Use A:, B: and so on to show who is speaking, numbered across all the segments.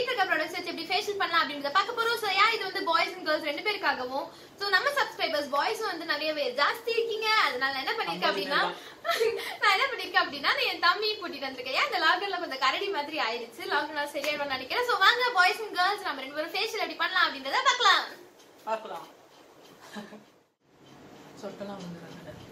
A: வீட்ல இருக்க ப்ராடக்ட்ஸ் வச்சு எப்படி ஃபேஷியல் பண்ணலாம் அப்படின்றத பார்க்க போறோம் ஸோ யா இது வந்து பாய்ஸ் அண்ட் கேர்ள்ஸ் ரெண்டு பேருக்காகவும் ஸோ நம்ம சப்ஸ்கிரைபர்ஸ் பாய்ஸும் வந்து நிறையவே ஜாஸ்தி இருக்கீங்க அதனால நான் என்ன பண்ணிருக்கேன் அப்படின்னா நான் என்ன பண்ணிருக்கேன் அப்படின்னா நான் என் தம்பியும் கூட்டிட்டு வந்திருக்கேன் ஏன் இந்த லாக்டவுன்ல கொஞ்சம் கரடி மாதிரி ஆயிருச்சு லாக்டவுன் சரியாயிடும் நினைக்கிறேன் ஸோ வாங்க பாய்ஸ் அண்ட் கேர்ள்ஸ் நம்ம ரெண்டு பேரும் ஃபேஷியல் எப்படி பண்ணலாம் அப்படின்றத பார்க்கலாம்
B: பார்க்கலாம் சொட்டெல்லாம் வந்துடுறாங்க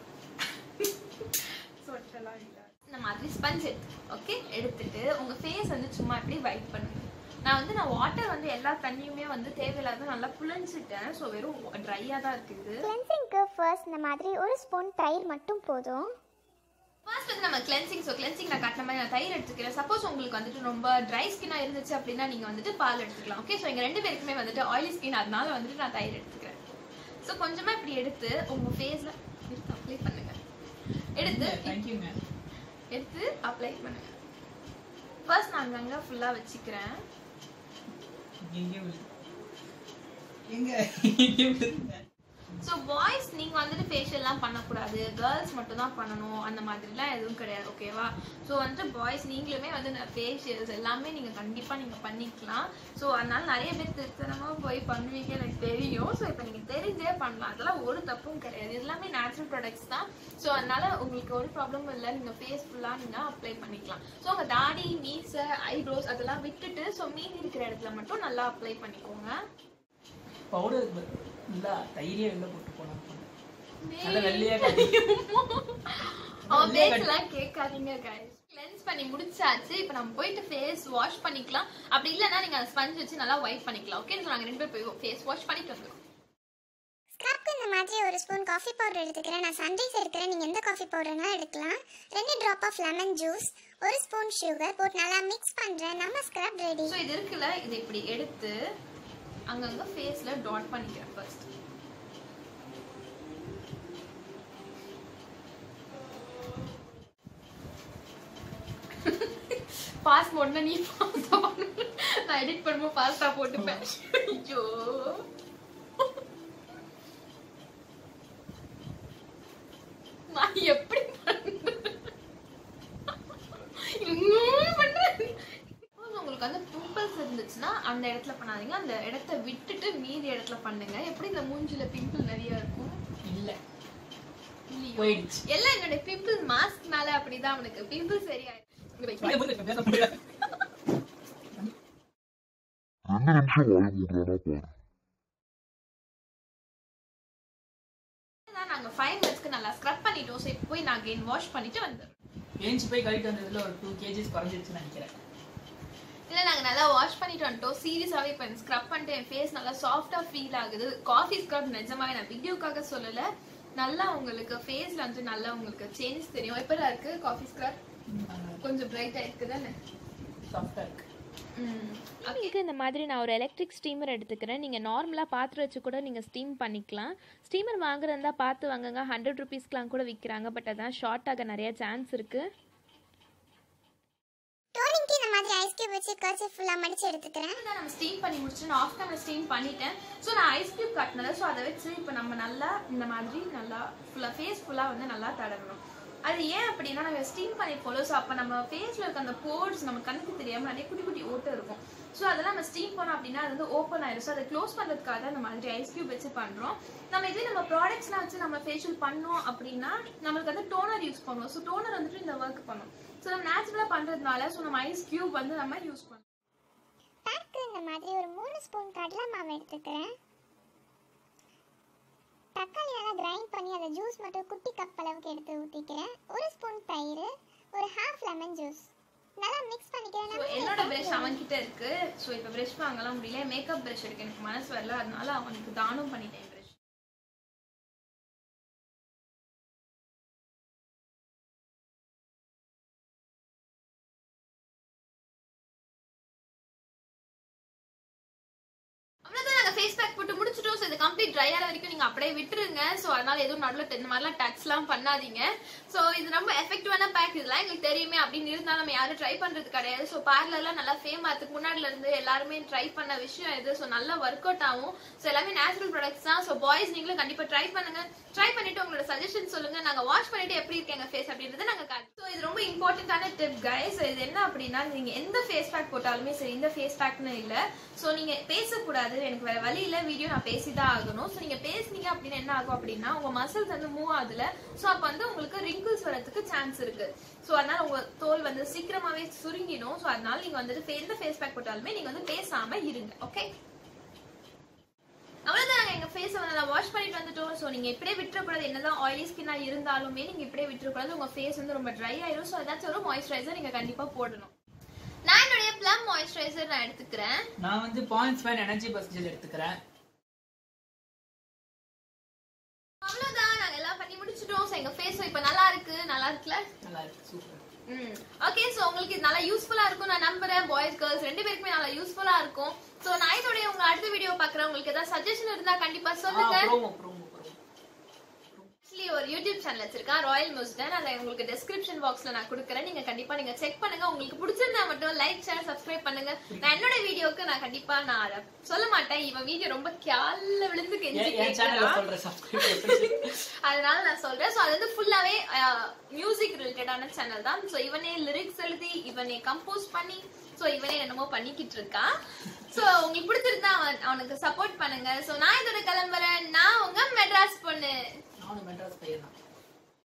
A: இந்த மாதிரி ஸ்பஞ்ச் எடுத்து ஓகே எடுத்துட்டு உங்க ஃபேஸ் வந்து சும்மா இப்படி வைப் பண்ணுங்க நான் வந்து நான் வாட்டர் வந்து எல்லா தண்ணியுமே வந்து தேவையில்லாத நல்லா புழிஞ்சிட்டேன் ஸோ வெறும் ட்ரையாக தான் இருக்குது
C: கிளென்சிங்க்கு ஃபர்ஸ்ட் இந்த மாதிரி ஒரு ஸ்பூன் தயிர் மட்டும் போதும்
A: ஃபர்ஸ்ட் வந்து நம்ம கிளென்சிங் ஸோ கிளென்சிங் நான் காட்டின மாதிரி நான் தயிர் எடுத்துக்கிறேன் சப்போஸ் உங்களுக்கு வந்துட்டு ரொம்ப ட்ரை ஸ்கின்னாக இருந்துச்சு அப்படின்னா நீங்கள் வந்துட்டு பால் எடுத்துக்கலாம் ஓகே ஸோ எங்கள் ரெண்டு பேருக்குமே வந்துட்டு ஆயிலி ஸ்கின் அதனால வந்துட்டு நான் தயிர் எடுத்துக்கிறேன் ஸோ கொஞ்சமாக இப்படி எடுத்து உங்கள் ஃபேஸில் எடுத்து அப்ளை பண்ணுங்க எடுத்து
B: தேங்க்யூங்க
A: எடுத்து அப்ளை பண்ணுங்க ஃபர்ஸ்ட் நான் அங்கங்கே ஃபுல்லாக வச்சுக்கிறேன்
B: எங்கே விழுது எங்க எங்கே விழுதுங்க
A: ஸோ பாய்ஸ் நீங்கள் வந்துட்டு ஃபேஷியல்லாம் பண்ணக்கூடாது கேர்ள்ஸ் மட்டும் தான் பண்ணணும் அந்த மாதிரிலாம் எதுவும் கிடையாது ஓகேவா ஸோ வந்துட்டு பாய்ஸ் நீங்களுமே வந்து ஃபேஷியல்ஸ் எல்லாமே நீங்கள் கண்டிப்பாக நீங்கள் பண்ணிக்கலாம் ஸோ அதனால நிறைய பேர் திருத்தனமாக போய் பண்ணுவீங்க எனக்கு தெரியும் ஸோ இப்போ நீங்கள் தெரிஞ்சே பண்ணலாம் அதெல்லாம் ஒரு தப்பும் கிடையாது இது எல்லாமே நேச்சுரல் ப்ராடக்ட்ஸ் தான் ஸோ அதனால உங்களுக்கு ஒரு ப்ராப்ளமும் இல்லை நீங்கள் ஃபேஸ் ஃபுல்லாக நீங்கள் அப்ளை பண்ணிக்கலாம் ஸோ உங்கள் தாடி மீசை ஐப்ரோஸ் அதெல்லாம் விட்டுட்டு ஸோ மீதி இருக்கிற இடத்துல மட்டும் நல்லா அப்ளை பண்ணிக்கோங்க
B: பவுடர் இல்லை தயிரே வெளில போட்டு போலாம் நல்ல வெள்ளையா காட்டி
A: அவன் பேச்செல்லாம் கேட்காதீங்க guys கிளென்ஸ் பண்ணி முடிச்சாச்சு இப்போ நம்ம போயிட்டு ஃபேஸ் வாஷ் பண்ணிக்கலாம் அப்படி இல்லைன்னா நீங்க அந்த ஸ்பஞ்ச் வச்சு நல்லா ஒயிட் பண்ணிக்கலாம் ஓகே நாங்க ரெண்டு பேர் போய் ஃபேஸ் வாஷ் பண்ணிட்டு வந்துடும்
C: ஸ்க்ரப்க்கு இந்த மாதிரி ஒரு ஸ்பூன் காஃபி பவுடர் எடுத்துக்கிறேன் நான் சன்ரைஸ் எடுக்கிறேன் நீங்கள் எந்த காஃபி பவுடர்னாலும் எடுக்கலாம் ரெண்டு ட்ராப் ஆஃப் லெமன் ஜூஸ் ஒரு ஸ்பூன் சுகர் போட்டு நல்லா மிக்ஸ் பண்ணுறேன் நம்ம ஸ்க்ரப் ரெடி
A: ஸோ இது இருக்குல்ல இதை இப்படி எடுத்து அங்கங்க ஃபேஸ்ல டாட் பண்ணிக்கிறேன் ஃபர்ஸ்ட் பாஸ் போடனா நீ பாஸ்டா பண்ணு நான் எடிட் பண்ணும்போது பாஸ்டா போட்டுப்பேன் ஐயோ நான் எப்படி பண்றேன் இன்னும் பண்றேன் Suppose உங்களுக்கு வந்து பிம்பிள்ஸ் இருந்துச்சுன்னா அந்த இடத்துல பண்ணாதீங்க அந்த இடத்த விட்டுட்டு மீதி இடத்துல பண்ணுங்க எப்படி இந்த மூஞ்சில பிம்பிள் நிறைய இருக்கும்
B: இல்லை
A: இல்லையோ?
B: போயிடுச்சு
A: எல்லாம் என்னோட பிம்பிள் மாஸ்க் மேல அப்படிதான் அவனுக்கு பிம்பிள் சரியாயிடும் இங்க வை.
B: வாயை மூடு, இப்ப பேச முடியாது
D: ரெண்டு நிமிஷம் வாய மூடுறானா பாரு
A: தான் நாங்க ஃபைவ் மினிட்ஸ்க்கு நல்லா ஸ்க்ரப் பண்ணிட்டோம் ஸோ இப்போ போய் நான் அகைன் வாஷ் பண்ணிட்டு வந்துடுறோம்
B: ஏஞ்சி போய் கழிட்டு வந்ததுல ஒரு டூ கேஜிஸ் குறைஞ்சிருச்சுன்னு நினைக்கிறேன்
A: இல்ல நாங்க நல்லா வாஷ் பண்ணிட்டு வந்துட்டோம் சீரியஸாவே இப்போ ஸ்க்ரப் பண்ணிட்டு என் ஃபேஸ் நல்லா சாஃப்டா ஃபீல் ஆகுது காஃபி ஸ்க்ரப் நிஜமாவே நான் வீடியோக்காக சொல்லல நல்லா உங்களுக்கு ஃபேஸ்ல வந்து நல்லா உங்களுக்கு சேஞ்ச் தெரியும் எப்படா இருக்கு காஃபி ஸ்க்ரப் கொஞ்சம் பிரைட்டா இருக்கு தானே
B: சாஃப்டாக இருக்கு
E: ஸ்டீமிங்க்கு இந்த மாதிரி நான் ஒரு எலக்ட்ரிக் ஸ்டீமர் எடுத்துக்கிறேன் நீங்கள் நார்மலாக பாத்திரம் வச்சு கூட நீங்கள் ஸ்டீம் பண்ணிக்கலாம் ஸ்டீமர் வாங்குறதா பார்த்து வாங்குங்க ஹண்ட்ரட் ருபீஸ்க்குலாம் கூட விற்கிறாங்க பட் அதான் ஷார்ட் ஆக நிறைய சான்ஸ் இருக்குது
C: டோனிங்க்கு இந்த மாதிரி ஐஸ் கியூப் வச்சு கர்ச்சி ஃபுல்லாக மடிச்சு எடுத்துக்கிறேன்
A: தான் நம்ம ஸ்டீம் பண்ணி முடிச்சு நான் ஆஃப் கேமரா ஸ்டீம் பண்ணிட்டேன் ஸோ நான் ஐஸ் கியூப் கட்டினதை ஸோ அதை வச்சு இப்போ நம்ம நல்லா இந்த மாதிரி நல்லா ஃபுல்லாக ஃபேஸ் ஃபுல்லாக வந்து நல்லா தடவணும் அது ஏன் அப்படின்னா நாங்கள் ஸ்டீம் பண்ணி போல ஸோ அப்போ நம்ம ஃபேஸில் இருக்க அந்த போர்ஸ் நம்ம கண்ணுக்கு தெரியாமல் நிறைய குட்டி குட்டி ஓட்டை இருக்கும் ஸோ அதெல்லாம் நம்ம ஸ்டீம் பண்ணோம் அப்படின்னா அது வந்து ஓப்பன் ஆயிடும் ஸோ அதை க்ளோஸ் பண்ணுறதுக்காக தான் இந்த மாதிரி ஐஸ் கியூப் வச்சு பண்ணுறோம் நம்ம இதே நம்ம ப்ராடக்ட்ஸ்லாம் வச்சு நம்ம ஃபேஷியல் பண்ணோம் அப்படின்னா நம்மளுக்கு வந்து டோனர் யூஸ் பண்ணுவோம் ஸோ டோனர் வந்துட்டு இந்த ஒர்க் பண்ணும் ஸோ நம்ம நேச்சுரலாக பண்ணுறதுனால ஸோ நம்ம ஐஸ் கியூப் வந்து நம்ம யூஸ் பண்ணுவோம்
C: பேக்கு இந்த மாதிரி ஒரு மூணு ஸ்பூன் கடலை மாவு எடுத்துக்கிறேன் தக்காளி நல்லா கிரைண்ட் பண்ணி அதை ஜூஸ் மட்டும் குட்டி கப் அளவுக்கு எடுத்து ஊற்றிக்கிறேன் ஒரு ஸ்பூன் தயிர் ஒரு ஹாஃப் லெமன் ஜூஸ் நல்லா மிக்ஸ் பண்ணிக்கிறேன்
A: ஸோ என்னோட ப்ரஷ் அவன்கிட்ட இருக்கு ஸோ இப்போ ப்ரஷ் வாங்கலாம் முடியல மேக்கப் ப்ரஷ் எடுக்க எனக்கு மனசு வரல அதனால அவனுக்கு தானம் பண்ணிட்டேன் ப்ரஷ் அவ்வளோதான் நாங்கள் ஃபேஸ் பேக் போட்டு முடிச்சிட்டோம் ஸோ அது கம்ப்ளீட் ட்ரை ஆகிற வரைக்கும் நீங்க அப்படியே விட்டுருங்க ஸோ அதனால எதுவும் நடுவில் இந்த மாதிரிலாம் டச்லாம் பண்ணாதீங்க ஸோ இது ரொம்ப எஃபெக்டிவான பேக் இதெல்லாம் எங்களுக்கு தெரியுமே அப்படின்னு இருந்தாலும் நம்ம யாரும் ட்ரை பண்றது கிடையாது ஸோ பார்லர்லாம் நல்லா ஃபேம் ஆகிறதுக்கு முன்னாடில இருந்து எல்லாருமே ட்ரை பண்ண விஷயம் இது ஸோ நல்லா ஒர்க் அவுட் ஆகும் ஸோ எல்லாமே நேச்சுரல் ப்ராடக்ட்ஸ் தான் ஸோ பாய்ஸ் நீங்களும் கண்டிப்பா ட்ரை பண்ணுங்க ட்ரை பண்ணிட்டு உங்களோட சஜஷன் சொல்லுங்க நாங்க வாஷ் பண்ணிட்டு எப்படி இருக்கு எங்க ஃபேஸ் அப்படின்றத நாங்க காட்டுறோம் ஸோ இது ரொம்ப இம்பார்ட்டன்டான டிப் கைஸ் இது என்ன அப்படின்னா நீங்க எந்த ஃபேஸ் பேக் போட்டாலுமே சரி இந்த ஃபேஸ் பேக்னு இல்ல ஸோ நீங்க பேசக்கூடாது எனக்கு வேற வழி இல்ல வீடியோ நான் பேசிதான் ஆகணும் ஸோ நீங்க பேசுனீங்க அப்படின்னா என்ன ஆகும் அப்படின்னா உங்க மசில்ஸ் வந்து மூவ் ஆகுதுல ஸோ அப்ப வந்து உங்களுக்கு ரிங்கிள்ஸ் வரதுக்கு சான்ஸ் இருக்கு ஸோ அதனால உங்க தோல் வந்து சீக்கிரமாவே சுருங்கிடும் ஸோ அதனால நீங்க வந்துட்டு எந்த ஃபேஸ் பேக் போட்டாலுமே நீங்க வந்து பேசாம இருங்க ஓகே அவ்வளவுதான் நாங்க எங்க ஃபேஸை வந்து நல்லா வாஷ் பண்ணிட்டு வந்துட்டோம் ஸோ நீங்க இப்படியே விட்டுறக்கூடாது என்னதான் ஆயிலி ஸ்கின்னா இருந்தாலுமே நீங்க இப்படியே விட்டுறக்கூடாது உங்க ஃபேஸ் வந்து ரொம்ப ட்ரை ஆயிரும் ஸோ ஏதாச்சும் ஒரு மாய்ஸ்சரைசர் நீங்க கண்டிப்பா போடணும் நான் என்னுடைய ப்ளம் மாய்ஸ்சரைசர் நான் எடுத்துக்கிறேன்
B: நான் வந்து பாயிண்ட்ஸ் ஃபைன் எனர்ஜி பர்சன்டேஜ் எடுத்துக்கிறேன்
A: அவ்வளவுதான் நாங்க எல்லாம் பண்ணி முடிச்சிட்டோம் ஸோ எங்க ஃபேஸ் இப்ப நல்லா இருக்கு நல்லா இருக்குல்ல
B: நல்லா இருக்கு சூப்பர்
A: ஓகே சோ உங்களுக்கு இது நல்லா யூஸ்ஃபுல்லா இருக்கும் நான் நம்புறேன் பாய்ஸ் கேர்ள்ஸ் ரெண்டு பேருக்குமே நல்லா யூஸ்ஃபுல்லா இருக்கும் சோ நான் இதோட உங்க அடுத்த வீடியோ பாக்குறேன் உங்களுக்கு ஏதாவது சஜஷன் இருந்தா கண்டிப்பா சொல்லுங்க
B: ப்ரோமோ ப்ரோமோ ப்ரோமோ
A: ஆக்சுவலி ஒரு யூடியூப் சேனல் வச்சிருக்கேன் ராயல் மியூசிடன் அதை உங்களுக்கு டிஸ்கிரிப்ஷன் பாக்ஸ்ல நான் கொடுக்குறேன் நீங்க கண்டிப்பா நீங்க செக் பண்ணுங்க உங்களுக்கு பிடிச்சிருந்தா மட்டும் லைக் ஷேர் சப்ஸ்கிரைப் பண்ணுங்க நான் என்னோட வீடியோக்கு நான் கண்டிப்பா நான் அதை சொல்ல மாட்டேன் இவன் வீடியோ ரொம்ப கேல்ல விழுந்து கெஞ்சி
B: என் சேனல்ல
A: கேட்கறான்.
B: சொல்ற சப்ஸ்கிரைப்
A: அதனால நான் சொல்றேன் சோ அது வந்து ஃபுல்லாவே மியூசிக் ரிலேட்டடான சேனல் தான் சோ இவனே லிரிக்ஸ் எழுதி இவனே கம்போஸ் பண்ணி சோ இவனே என்னமோ பண்ணிக்கிட்டு இருக்கான் சோ உங்களுக்கு பிடிச்சிருந்தா அவன் அவனுக்கு சப்போர்ட் பண்ணுங்க சோ நான் இதோட கிளம்புறேன் நான் உங்க மெட்ராஸ் பொண்ணு
B: நானும் மெட்ராஸ் பையன் தான்